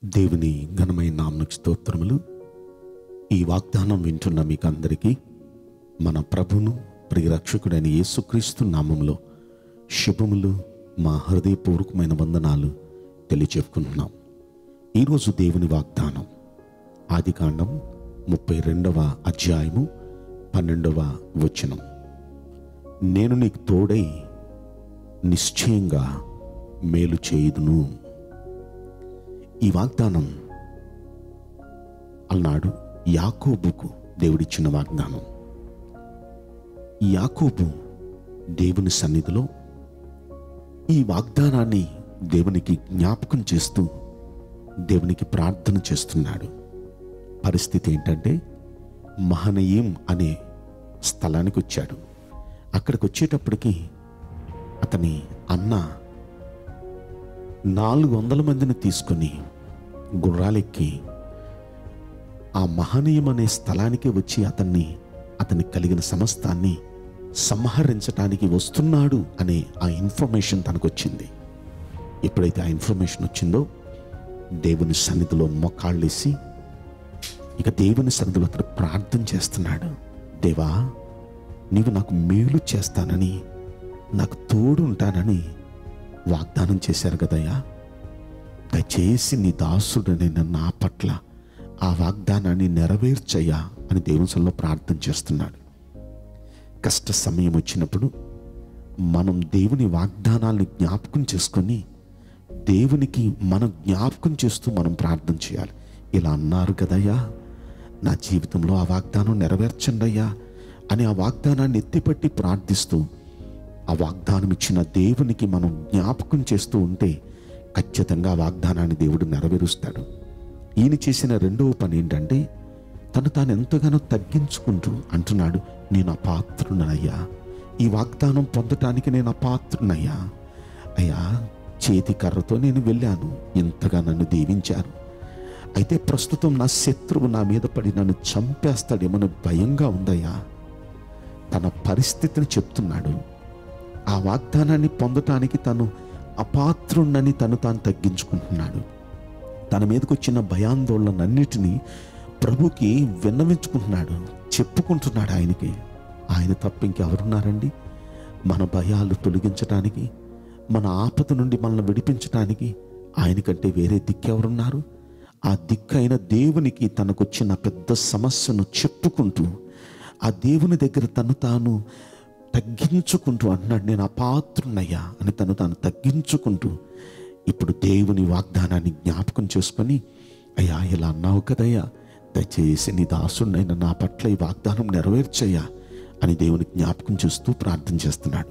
దేవుని ఘనమైన నామకు స్తోత్రములు ఈ వాగ్దానం వింటున్న మీకు అందరికీ మన ప్రభును ప్రియరక్షకుడైన యేసుక్రీస్తు నామంలో శుభములు మా హృదయపూర్వకమైన వందనాలు తెలియచెప్పుకుంటున్నాం ఈరోజు దేవుని వాగ్దానం ఆదికాండం ముప్పై రెండవ అధ్యాయము పన్నెండవ వచనం నేను నీకు తోడై నిశ్చయంగా మేలు చేయుదును ఈ వాగ్దానం అన్నాడు యాకోబుకు దేవుడిచ్చిన వాగ్దానం యాకోబు దేవుని సన్నిధిలో ఈ వాగ్దానాన్ని దేవునికి జ్ఞాపకం చేస్తూ దేవునికి ప్రార్థన చేస్తున్నాడు పరిస్థితి ఏంటంటే మహనయీం అనే స్థలానికి వచ్చాడు అక్కడికి వచ్చేటప్పటికి అతని అన్న నాలుగు వందల మందిని తీసుకొని గుర్రాలెక్కి ఆ మహనీయం అనే స్థలానికి వచ్చి అతన్ని అతనికి కలిగిన సమస్తాన్ని సంహరించటానికి వస్తున్నాడు అనే ఆ ఇన్ఫర్మేషన్ తనకు వచ్చింది ఎప్పుడైతే ఆ ఇన్ఫర్మేషన్ వచ్చిందో దేవుని సన్నిధిలో మొక్కాళ్ళేసి ఇక దేవుని సన్నిధిలో అతను ప్రార్థన చేస్తున్నాడు దేవా నీవు నాకు మేలు చేస్తానని నాకు తోడు ఉంటానని వాగ్దానం చేశారు కదయ్యా దయచేసి నీ దాసుడనైన నా పట్ల ఆ వాగ్దానాన్ని నెరవేర్చయ్యా అని దేవుని సన్నిధిలో ప్రార్థన చేస్తున్నాడు కష్ట సమయం వచ్చినప్పుడు మనం దేవుని వాగ్దానాల్ని జ్ఞాపకం చేసుకొని దేవునికి మనం జ్ఞాపకం చేస్తూ మనం ప్రార్థన చేయాలి ఇలా అన్నారు కదయ్యా నా జీవితంలో ఆ వాగ్దానం నెరవేర్చండి అయ్యా అని ఆ వాగ్దానాన్ని ఎత్తిపట్టి ప్రార్థిస్తూ ఆ వాగ్దానం ఇచ్చిన దేవునికి మనం జ్ఞాపకం చేస్తూ ఉంటే ఖచ్చితంగా ఆ వాగ్దానాన్ని దేవుడు నెరవేరుస్తాడు ఈయన చేసిన రెండవ పని ఏంటంటే తను తాను ఎంతగానో తగ్గించుకుంటూ అంటున్నాడు నేను అపాత్రునయ్యా ఈ వాగ్దానం పొందటానికి నేను అపాత్రునయ్యా అయ్యా చేతి కర్రతో నేను వెళ్ళాను ఇంతగా నన్ను దీవించారు అయితే ప్రస్తుతం నా శత్రువు నా మీద పడి నన్ను చంపేస్తాడేమని భయంగా ఉందయ్యా తన పరిస్థితిని చెప్తున్నాడు ఆ వాగ్దానాన్ని పొందటానికి తను అపాత్రుణ్ణని తను తాను తగ్గించుకుంటున్నాడు తన మీదకి వచ్చిన భయాందోళనన్నిటినీ ప్రభుకి విన్నవించుకుంటున్నాడు చెప్పుకుంటున్నాడు ఆయనకి ఆయన తప్ప ఇంకెవరున్నారండి మన భయాలు తొలగించటానికి మన ఆపద నుండి మనల్ని విడిపించటానికి ఆయనకంటే వేరే దిక్కెవరున్నారు ఆ దిక్కైన దేవునికి తనకొచ్చిన పెద్ద సమస్యను చెప్పుకుంటూ ఆ దేవుని దగ్గర తను తాను తగ్గించుకుంటూ అన్నాడు నేను అపాత్రున్నయ్యా అని తను తాను తగ్గించుకుంటూ ఇప్పుడు దేవుని వాగ్దానాన్ని జ్ఞాపకం చేసుకొని అయ్యా ఇలా అన్నావు కదయ్యా దయచేసి నీ దాసుడినైన నా పట్ల ఈ వాగ్దానం నెరవేర్చయ్యా అని దేవుని జ్ఞాపకం చేస్తూ ప్రార్థన చేస్తున్నాడు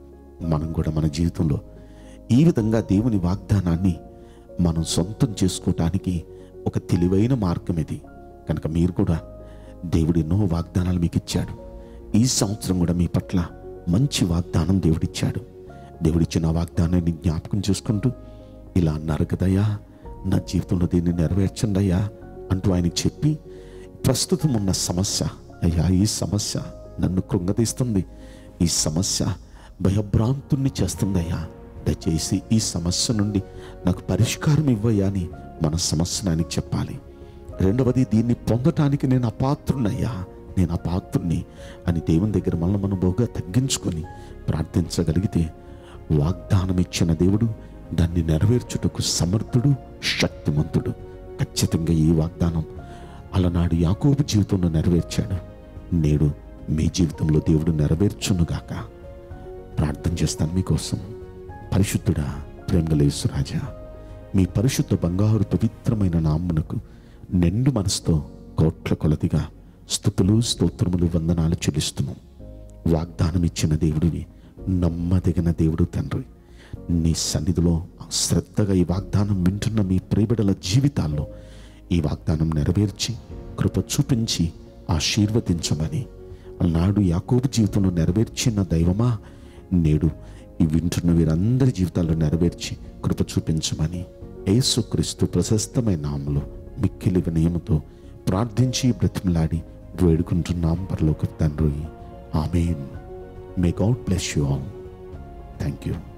మనం కూడా మన జీవితంలో ఈ విధంగా దేవుని వాగ్దానాన్ని మనం సొంతం చేసుకోవటానికి ఒక తెలివైన మార్గం ఇది కనుక మీరు కూడా దేవుడు ఎన్నో వాగ్దానాలు మీకు ఇచ్చాడు ఈ సంవత్సరం కూడా మీ పట్ల మంచి వాగ్దానం దేవుడిచ్చాడు దేవుడిచ్చిన ఆ వాగ్దానాన్ని జ్ఞాపకం చేసుకుంటూ ఇలా అన్నారు కదయ్యా నా జీవితంలో దీన్ని నెరవేర్చండి అయ్యా అంటూ ఆయనకి చెప్పి ప్రస్తుతం ఉన్న సమస్య అయ్యా ఈ సమస్య నన్ను కృంగతీస్తుంది ఈ సమస్య భయభ్రాంతుణ్ణి చేస్తుందయ్యా దయచేసి ఈ సమస్య నుండి నాకు పరిష్కారం ఇవ్వయ్యా అని మన సమస్యను ఆయనకి చెప్పాలి రెండవది దీన్ని పొందటానికి నేను అపాత్రునయ్యా నేను అపాత్రుని అని దేవుని దగ్గర మనల్ని మనం బహుగా తగ్గించుకొని ప్రార్థించగలిగితే వాగ్దానం ఇచ్చిన దేవుడు దాన్ని నెరవేర్చుటకు సమర్థుడు శక్తిమంతుడు ఖచ్చితంగా ఈ వాగ్దానం అలనాడు యాకోబు జీవితంలో నెరవేర్చాడు నేడు మీ జీవితంలో దేవుడు నెరవేర్చునుగాక ప్రార్థన చేస్తాను మీకోసం పరిశుద్ధుడా ప్రేమగలేసు రాజా మీ పరిశుద్ధ బంగారు పవిత్రమైన నామ్మునకు నిండు మనసుతో కోట్ల కొలదిగా స్థుతులు స్తోత్రములు వందనాలు చెల్లిస్తున్నాం వాగ్దానం ఇచ్చిన దేవుడివి నమ్మదగిన దేవుడు తండ్రి నీ సన్నిధిలో శ్రద్ధగా ఈ వాగ్దానం వింటున్న మీ ప్రియబిడల జీవితాల్లో ఈ వాగ్దానం నెరవేర్చి కృప చూపించి ఆశీర్వదించమని అన్నాడు యాకోబు జీవితంలో నెరవేర్చిన దైవమా నేడు ఈ వింటున్న వీరందరి జీవితాల్లో నెరవేర్చి కృప చూపించమని యేసుక్రీస్తు ప్రశస్తమైన నామలో మిక్కిలి వినయముతో ప్రార్థించి బ్రతిమలాడి వేడుకుంటున్నాం పరలోక తండ్రి amen may God bless you all thank you